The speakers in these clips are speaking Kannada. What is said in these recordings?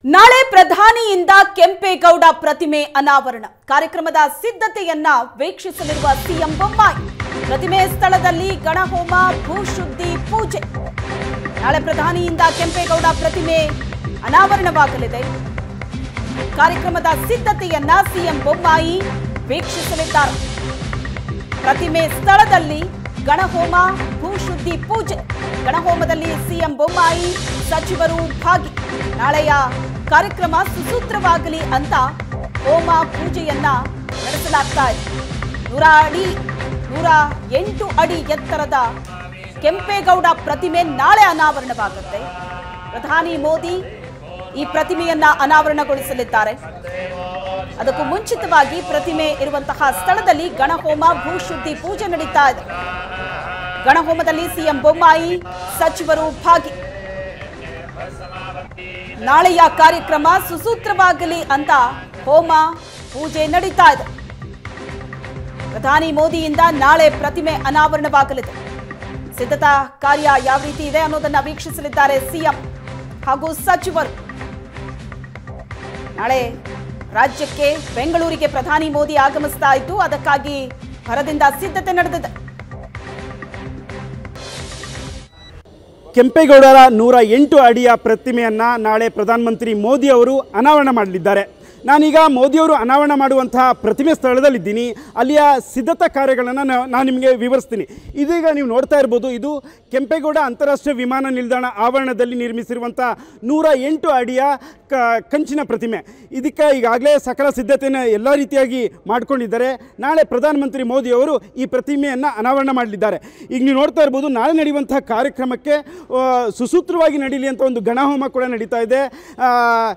ನಾಳೆ ಪ್ರಧಾನಿಯಿಂದ ಕೆಂಪೇಗೌಡ ಪ್ರತಿಮೆ ಅನಾವರಣ ಕಾರ್ಯಕ್ರಮದ ಸಿದ್ಧತೆಯನ್ನ ವೀಕ್ಷಿಸಲಿರುವ ಸಿಎಂ ಬೊಮ್ಮಾಯಿ ಪ್ರತಿಮೆ ಸ್ಥಳದಲ್ಲಿ ಗಣಹೋಮ ಭೂಶುದ್ಧಿ ಪೂಜೆ ನಾಳೆ ಪ್ರಧಾನಿಯಿಂದ ಕೆಂಪೇಗೌಡ ಪ್ರತಿಮೆ ಅನಾವರಣವಾಗಲಿದೆ ಕಾರ್ಯಕ್ರಮದ ಸಿದ್ಧತೆಯನ್ನ ಸಿಎಂ ಬೊಮ್ಮಾಯಿ ವೀಕ್ಷಿಸಲಿದ್ದಾರೆ ಪ್ರತಿಮೆ ಸ್ಥಳದಲ್ಲಿ ಗಣಹೋಮ ಭೂಶುದ್ಧಿ ಪೂಜೆ ಗಣಹೋಮದಲ್ಲಿ ಸಿಎಂ ಬೊಮ್ಮಾಯಿ ಸಚಿವರು ಭಾಗಿ ನಾಳೆಯ ಕಾರ್ಯಕ್ರಮ ಸುಸೂತ್ರವಾಗಲಿ ಅಂತ ಹೋಮ ಪೂಜೆಯನ್ನ ನಡೆಸಲಾಗ್ತಾ ಇದೆ ನೂರ ಅಡಿ ನೂರ ಎಂಟು ಅಡಿ ಎತ್ತರದ ಕೆಂಪೇಗೌಡ ಪ್ರತಿಮೆ ನಾಳೆ ಅನಾವರಣವಾಗುತ್ತೆ ಪ್ರಧಾನಿ ಮೋದಿ ಈ ಪ್ರತಿಮೆಯನ್ನ ಅನಾವರಣಗೊಳಿಸಲಿದ್ದಾರೆ ಅದಕ್ಕೂ ಮುಂಚಿತವಾಗಿ ಪ್ರತಿಮೆ ಇರುವಂತಹ ಸ್ಥಳದಲ್ಲಿ ಗಣಹೋಮ ಭೂಶುದ್ಧಿ ಪೂಜೆ ನಡೀತಾ ಇದೆ ಗಣಹೋಮದಲ್ಲಿ ಸಿಎಂ ಬೊಮ್ಮಾಯಿ ಸಚಿವರು ಭಾಗಿ ನಾಳೆಯ ಕಾರ್ಯಕ್ರಮ ಸುಸೂತ್ರವಾಗಲಿ ಅಂತ ಹೋಮ ಪೂಜೆ ನಡೀತಾ ಇದೆ ಪ್ರಧಾನಿ ಮೋದಿಯಿಂದ ನಾಳೆ ಪ್ರತಿಮೆ ಅನಾವರಣವಾಗಲಿದೆ ಸಿದ್ಧತಾ ಕಾರ್ಯ ಯಾವ ರೀತಿ ಇದೆ ಅನ್ನೋದನ್ನ ವೀಕ್ಷಿಸಲಿದ್ದಾರೆ ಸಿಎಂ ಹಾಗೂ ಸಚಿವರು ನಾಳೆ ರಾಜ್ಯಕ್ಕೆ ಬೆಂಗಳೂರಿಗೆ ಪ್ರಧಾನಿ ಮೋದಿ ಆಗಮಿಸ್ತಾ ಇದ್ದು ಅದಕ್ಕಾಗಿ ಭರದಿಂದ ಸಿದ್ಧತೆ ನಡೆದಿದೆ ಕೆಂಪೇಗೌಡರ ನೂರ ಎಂಟು ಅಡಿಯ ಪ್ರತಿಮೆಯನ್ನು ನಾಳೆ ಪ್ರಧಾನಮಂತ್ರಿ ಮೋದಿ ಅವರು ಅನಾವರಣ ಮಾಡಲಿದ್ದಾರೆ ನಾನೀಗ ಮೋದಿಯವರು ಅನಾವರಣ ಮಾಡುವಂತಹ ಪ್ರತಿಮೆ ಸ್ಥಳದಲ್ಲಿದ್ದೀನಿ ಅಲ್ಲಿಯ ಸಿದ್ಧತಾ ಕಾರ್ಯಗಳನ್ನು ನಾನು ನಿಮಗೆ ವಿವರಿಸ್ತೀನಿ ಇದೀಗ ನೀವು ನೋಡ್ತಾ ಇರ್ಬೋದು ಇದು ಕೆಂಪೇಗೌಡ ಅಂತಾರಾಷ್ಟ್ರೀಯ ವಿಮಾನ ನಿಲ್ದಾಣ ಆವರಣದಲ್ಲಿ ನಿರ್ಮಿಸಿರುವಂಥ ನೂರ ಎಂಟು ಅಡಿಯ ಕ ಕಂಚಿನ ಪ್ರತಿಮೆ ಇದಕ್ಕೆ ಈಗಾಗಲೇ ಸಕಲ ಸಿದ್ಧತೆಯನ್ನು ಎಲ್ಲ ರೀತಿಯಾಗಿ ಮಾಡ್ಕೊಂಡಿದ್ದಾರೆ ನಾಳೆ ಪ್ರಧಾನಮಂತ್ರಿ ಮೋದಿಯವರು ಈ ಪ್ರತಿಮೆಯನ್ನು ಅನಾವರಣ ಮಾಡಲಿದ್ದಾರೆ ಈಗ ನೀವು ನೋಡ್ತಾ ಇರ್ಬೋದು ನಾಳೆ ನಡೆಯುವಂತಹ ಕಾರ್ಯಕ್ರಮಕ್ಕೆ ಆ, ಸುಸೂತ್ರವಾಗಿ ನಡೀಲಿ ಅಂತ ಒಂದು ಗಣಹೋಮ ಕೂಡ ನಡೀತಾ ಇದೆ ಆ,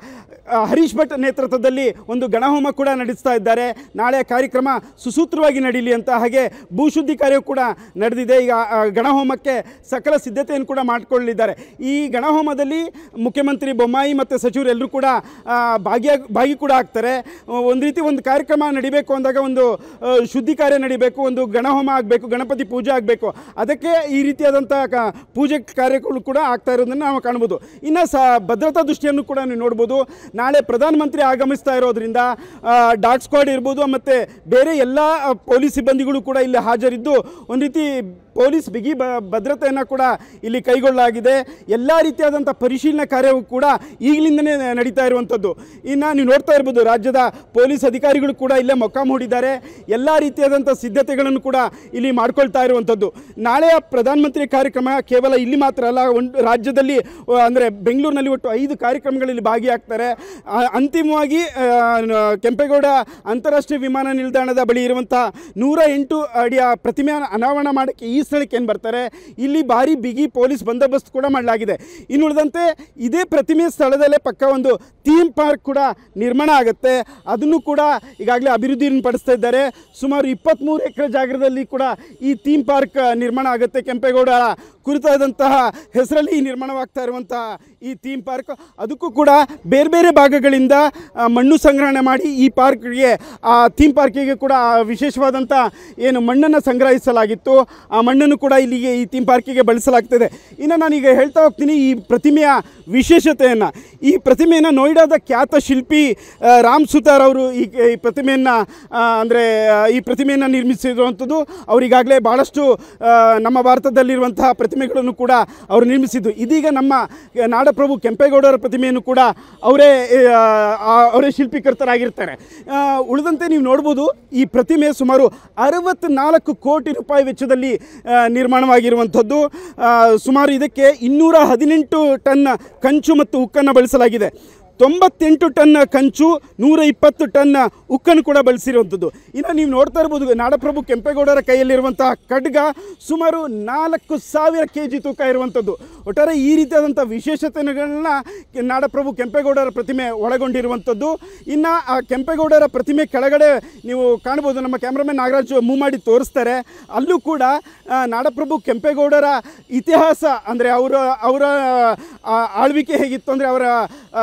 ಆ, ಹರೀಶ್ ಭಟ್ ನೇತೃತ್ವದಲ್ಲಿ ಒಂದು ಗಣಹೋಮ ಕೂಡ ನಡೆಸ್ತಾ ಇದ್ದಾರೆ ನಾಳೆ ಕಾರ್ಯಕ್ರಮ ಸುಸೂತ್ರವಾಗಿ ನಡೀಲಿ ಅಂತ ಹಾಗೆ ಭೂಶುದ್ಧಿ ಕಾರ್ಯ ಕೂಡ ನಡೆದಿದೆ ಈಗ ಆ, ಗಣಹೋಮಕ್ಕೆ ಸಕಲ ಸಿದ್ಧತೆಯನ್ನು ಕೂಡ ಮಾಡಿಕೊಳ್ಳಿದ್ದಾರೆ ಈ ಗಣಹೋಮದಲ್ಲಿ ಮುಖ್ಯಮಂತ್ರಿ ಬೊಮ್ಮಾಯಿ ಮತ್ತು ಸಚಿವರು ಎಲ್ಲರೂ ಕೂಡ ಆ, ಭಾಗಿಯಾಗಿ ಭಾಗಿ ಕೂಡ ಆಗ್ತಾರೆ ಒಂದು ರೀತಿ ಒಂದು ಕಾರ್ಯಕ್ರಮ ನಡಿಬೇಕು ಅಂದಾಗ ಒಂದು ಆ, ಶುದ್ಧಿ ಕಾರ್ಯ ನಡಿಬೇಕು ಒಂದು ಗಣಹೋಮ ಆಗಬೇಕು ಗಣಪತಿ ಪೂಜೆ ಆಗಬೇಕು ಅದಕ್ಕೆ ಈ ರೀತಿಯಾದಂಥ ಕ ಪೂಜೆ ಕಾರ್ಯಗಳು ಕೂಡ ಆಗ್ತಾ ಇರೋದನ್ನು ನಾವು ಕಾಣ್ಬೋದು ಇನ್ನು ಸ ಭದ್ರತಾ ದೃಷ್ಟಿಯನ್ನು ಕೂಡ ನೀವು ನೋಡ್ಬೋದು ನಾಳೆ ಪ್ರಧಾನಮಂತ್ರಿ ಆಗಮಿಸ್ತಾ ಇರೋದ್ರಿಂದ ಆ, ಡಾಗ್ ಸ್ಕ್ವಾಡ್ ಇರ್ಬೋದು ಮತ್ತು ಬೇರೆ ಎಲ್ಲ ಆ, ಪೊಲೀಸ್ ಸಿಬ್ಬಂದಿಗಳು ಕೂಡ ಇಲ್ಲಿ ಹಾಜರಿದ್ದು ಒಂದು ರೀತಿ ಪೊಲೀಸ್ ಬಿಗಿ ಬ ಭದ್ರತೆಯನ್ನು ಕೂಡ ಇಲ್ಲಿ ಕೈಗೊಳ್ಳಲಾಗಿದೆ ಎಲ್ಲ ರೀತಿಯಾದಂಥ ಪರಿಶೀಲನೆ ಕಾರ್ಯವು ಕೂಡ ಈಗಲಿಂದನೇ ನಡೀತಾ ಇರುವಂಥದ್ದು ಇನ್ನು ನೀವು ನೋಡ್ತಾ ಇರ್ಬೋದು ರಾಜ್ಯದ ಪೊಲೀಸ್ ಅಧಿಕಾರಿಗಳು ಕೂಡ ಇಲ್ಲೇ ಮೊಕ್ಕಾಂ ಹೂಡಿದ್ದಾರೆ ಎಲ್ಲ ರೀತಿಯಾದಂಥ ಸಿದ್ಧತೆಗಳನ್ನು ಕೂಡ ಇಲ್ಲಿ ಮಾಡ್ಕೊಳ್ತಾ ಇರುವಂಥದ್ದು ನಾಳೆಯ ಪ್ರಧಾನಮಂತ್ರಿ ಕಾರ್ಯಕ್ರಮ ಕೇವಲ ಇಲ್ಲಿ ಮಾತ್ರ ಅಲ್ಲ ಒಂದು ರಾಜ್ಯದಲ್ಲಿ ಅಂದರೆ ಬೆಂಗಳೂರಿನಲ್ಲಿ ಒಟ್ಟು ಐದು ಕಾರ್ಯಕ್ರಮಗಳಲ್ಲಿ ಭಾಗಿಯಾಗ್ತಾರೆ ಆ, ಅಂತಿಮವಾಗಿ ಆ, ನ- ಕೆಂಪೇಗೌಡ ಅಂತಾರಾಷ್ಟ್ರೀಯ ವಿಮಾನ ನಿಲ್ದಾಣದ ಬಳಿ ಇರುವಂಥ ನೂರ ಎಂಟು ಅಡಿಯ ಪ್ರತಿಮೆ ಅನಾವರಣ ಮಾಡೋಕ್ಕೆ ಈ ಸ್ಥಳಕ್ಕೆ ಏನು ಬರ್ತಾರೆ ಇಲ್ಲಿ ಭಾರಿ ಬಿಗಿ ಪೊಲೀಸ್ ಬಂದೋಬಸ್ತ್ ಕೂಡ ಮಾಡಲಾಗಿದೆ ಇನ್ನು ಉಳಿದಂತೆ ಇದೇ ಪ್ರತಿಮೆ ಸ್ಥಳದಲ್ಲೇ ಪಕ್ಕ ಒಂದು ಥೀಮ್ ಪಾರ್ಕ್ ಕೂಡ ನಿರ್ಮಾಣ ಆಗುತ್ತೆ ಅದನ್ನು ಕೂಡ ಈಗಾಗಲೇ ಅಭಿವೃದ್ಧಿಯನ್ನು ಪಡಿಸ್ತಾ ಇದ್ದಾರೆ ಸುಮಾರು ಇಪ್ಪತ್ತ್ಮೂರು ಎಕರೆ ಜಾಗದಲ್ಲಿ ಕೂಡ ಈ ಥೀಮ್ ಪಾರ್ಕ್ ನಿರ್ಮಾಣ ಆಗುತ್ತೆ ಕೆಂಪೇಗೌಡ ಕುರಿತಾದಂತಹ ಹೆಸರಲ್ಲಿ ಈ ನಿರ್ಮಾಣವಾಗ್ತಾ ಇರುವಂತಹ ಈ ಥೀಮ್ ಪಾರ್ಕ್ ಅದಕ್ಕೂ ಕೂಡ ಬೇರೆ ಬೇರೆ ಭಾಗಗಳಿಂದ ಆ, ಮಣ್ಣು ಸಂಗ್ರಹಣೆ ಮಾಡಿ ಈ ಪಾರ್ಕ್ಗೆ ಆ ಥೀಮ್ ಪಾರ್ಕಿಗೆ ಕೂಡ ವಿಶೇಷವಾದಂಥ ಏನು ಮಣ್ಣನ್ನು ಸಂಗ್ರಹಿಸಲಾಗಿತ್ತು ಆ ಮಣ್ಣನ್ನು ಕೂಡ ಇಲ್ಲಿಗೆ ಈ ಥೀಮ್ ಪಾರ್ಕಿಗೆ ಬಳಸಲಾಗ್ತದೆ ಇನ್ನು ನಾನೀಗ ಹೇಳ್ತಾ ಹೋಗ್ತೀನಿ ಈ ಪ್ರತಿಮೆಯ ವಿಶೇಷತೆಯನ್ನು ಈ ಪ್ರತಿಮೆಯನ್ನು ನೋಯ್ಡಾದ ಖ್ಯಾತ ಶಿಲ್ಪಿ ಆ, ರಾಮ್ ಸುತಾರ್ ಅವರು ಈ ಈ ಪ್ರತಿಮೆಯನ್ನು ಅಂದರೆ ಈ ಪ್ರತಿಮೆಯನ್ನು ನಿರ್ಮಿಸಿರುವಂಥದ್ದು ಅವರಿಗಾಗಲೇ ಭಾಳಷ್ಟು ಆ, ನಮ್ಮ ಭಾರತದಲ್ಲಿರುವಂತಹ ಪ್ರತಿಮೆಗಳನ್ನು ಕೂಡ ಅವರು ನಿರ್ಮಿಸಿದ್ದು ಇದೀಗ ನಮ್ಮ ನಾಡಪ್ರಭು ಕೆಂಪೇಗೌಡರ ಪ್ರತಿಮೆಯನ್ನು ಕೂಡ ಅವರೇ ಆ, ಆ, ಅವರೇ ಶಿಲ್ಪೀಕರ್ತರಾಗಿರ್ತಾರೆ ಆ, ಉಳಿದಂತೆ ನೀವು ನೋಡ್ಬೋದು ಈ ಪ್ರತಿಮೆ ಸುಮಾರು ಅರವತ್ತ್ನಾಲ್ಕು ಕೋಟಿ ರೂಪಾಯಿ ವೆಚ್ಚದಲ್ಲಿ ಆ, ನಿರ್ಮಾಣವಾಗಿರುವಂಥದ್ದು ಆ, ಸುಮಾರು ಇದಕ್ಕೆ ಇನ್ನೂರ ಹದಿನೆಂಟು ಟನ್ ಕಂಚು ಮತ್ತು ಉಕ್ಕನ್ನು ಬಳಸಲಾಗಿದೆ ತೊಂಬತ್ತೆಂಟು ಟನ್ ಕಂಚು ನೂರ ಇಪ್ಪತ್ತು ಟನ್ ಉಕ್ಕನ್ನು ಕೂಡ ಬಳಸಿರುವಂಥದ್ದು ಇನ್ನು ನೀವು ನೋಡ್ತಾ ಇರ್ಬೋದು ನಾಡಪ್ರಭು ಕೆಂಪೇಗೌಡರ ಕೈಯಲ್ಲಿರುವಂತಹ ಖಡ್ಗ ಸುಮಾರು ನಾಲ್ಕು ಸಾವಿರ ಕೆ ಜಿ ತೂಕ ಇರುವಂಥದ್ದು ಒಟ್ಟಾರೆ ಈ ರೀತಿಯಾದಂಥ ವಿಶೇಷತೆಗಳನ್ನ ನಾಡಪ್ರಭು ಕೆಂಪೇಗೌಡರ ಪ್ರತಿಮೆ ಒಳಗೊಂಡಿರುವಂಥದ್ದು ಇನ್ನು ಆ ಕೆಂಪೇಗೌಡರ ಪ್ರತಿಮೆ ಕೆಳಗಡೆ ನೀವು ಕಾಣ್ಬೋದು ನಮ್ಮ ಕ್ಯಾಮ್ರಾಮನ್ ನಾಗರಾಜ್ ಮೂವ್ ಮಾಡಿ ತೋರಿಸ್ತಾರೆ ಅಲ್ಲೂ ಕೂಡ ಆ, ನಾಡಪ್ರಭು ಕೆಂಪೇಗೌಡರ ಇತಿಹಾಸ ಅಂದರೆ ಅವರ ಅವರ ಆ, ಆಳ್ವಿಕೆ ಹೇಗಿತ್ತು ಅಂದರೆ ಅವರ ಆ, ಏನು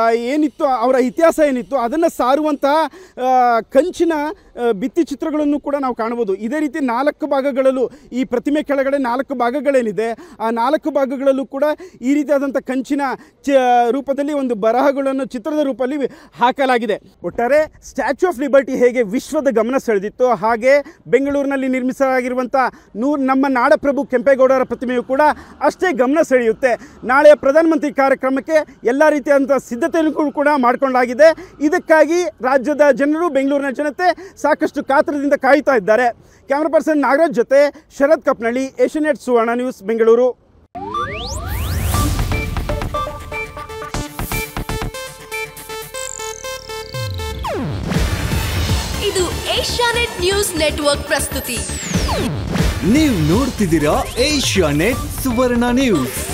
ಏನಿತ್ತು ಅವರ ಇತಿಹಾಸ ಏನಿತ್ತು ಅದನ್ನು ಸಾರುವಂತಹ ಆ, ಕಂಚಿನ ಆ, ಭಿತ್ತಿ ಚಿತ್ರಗಳನ್ನು ಕೂಡ ನಾವು ಕಾಣ್ಬೋದು ಇದೇ ರೀತಿ ನಾಲ್ಕು ಭಾಗಗಳಲ್ಲೂ ಈ ಪ್ರತಿಮೆ ಕೆಳಗಡೆ ನಾಲ್ಕು ಭಾಗಗಳೇನಿದೆ ಆ ನಾಲ್ಕು ಭಾಗಗಳಲ್ಲೂ ಕೂಡ ಈ ರೀತಿಯಾದಂಥ ಕಂಚಿನ ಚ ರೂಪದಲ್ಲಿ ಒಂದು ಬರಹಗಳನ್ನು ಚಿತ್ರದ ರೂಪದಲ್ಲಿ ಹಾಕಲಾಗಿದೆ ಒಟ್ಟಾರೆ ಸ್ಟ್ಯಾಚ್ಯೂ ಆಫ್ ಲಿಬರ್ಟಿ ಹೇಗೆ ವಿಶ್ವದ ಗಮನ ಸೆಳೆದಿತ್ತು ಹಾಗೆ ಬೆಂಗಳೂರಿನಲ್ಲಿ ನಿರ್ಮಿಸಲಾಗಿರುವಂಥ ನೂರು ನಮ್ಮ ನಾಡಪ್ರಭು ಕೆಂಪೇಗೌಡರ ಪ್ರತಿಮೆಯು ಕೂಡ ಅಷ್ಟೇ ಗಮನ ಸೆಳೆಯುತ್ತೆ ನಾಳೆಯ ಪ್ರಧಾನಮಂತ್ರಿ ಕಾರ್ಯಕ್ರಮಕ್ಕೆ ಎಲ್ಲ ರೀತಿಯಾದಂಥ ಸಿದ್ಧತೆಯನ್ನು ಕೂಡ ಮಾಡಿಕೊಂಡಾಗಿದೆ ಇದಕ್ಕಾಗಿ ರಾಜ್ಯದ ಜನರು ಬೆಂಗಳೂರಿನ ಜನತೆ ಸಾಕಷ್ಟು ಕಾತರದಿಂದ ಕಾಯ್ತಾ ಇದ್ದಾರೆ ಕ್ಯಾಮ್ರಾ ಪರ್ಸನ್ ನಾಗರಾಜ್ ಜೊತೆ ಶರತ್ ಕಪ್ನಳ್ಳಿ ಏಷ್ಯನೆಟ್ ಸುವರ್ಣ ನ್ಯೂಸ್ ಬೆಂಗಳೂರು ಇದು ಏಷ್ಯಾನೆಟ್ ನ್ಯೂಸ್ ನೆಟ್ವರ್ಕ್ ಪ್ರಸ್ತುತಿ ನೀವು ನೋಡ್ತಿದ್ದೀರಾ ಏಷ್ಯಾ ನೆಟ್ ಸುವರ್ಣ ನ್ಯೂಸ್